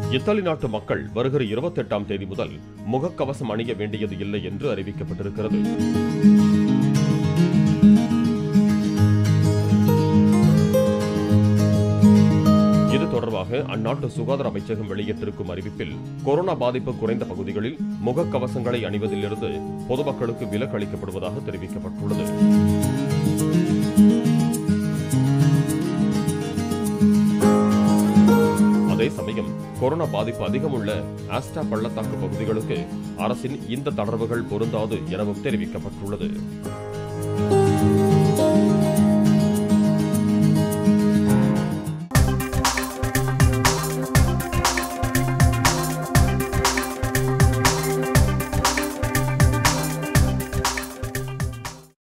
Italy நாட்டு மக்கள் வருகிற இருபத்தெட்டாம் தேதி முதல் முகக்கவசம் அணிய வேண்டியது இல்லை என்று அறிவிக்கப்பட்டிருக்கிறது இது தொடர்பாக அந்நாட்டு சுகாதார அமைச்சகம் வெளியிட்டிருக்கும் அறிவிப்பில் கொரோனா பாதிப்பு குறைந்த பகுதிகளில் முகக்கவசங்களை அணிவதிலிருந்து பொதுமக்களுக்கு விலக்கு அளிக்கப்படுவதாக தெரிவிக்கப்பட்டுள்ளது அதே சமயம் கொரோனா பாதிப்பு அதிகம் உள்ள ஆஸ்டா பள்ளத்தாக்கு பகுதிகளுக்கு அரசின் இந்த தளர்வுகள் பொருந்தாது எனவும் தெரிவிக்கப்பட்டுள்ளது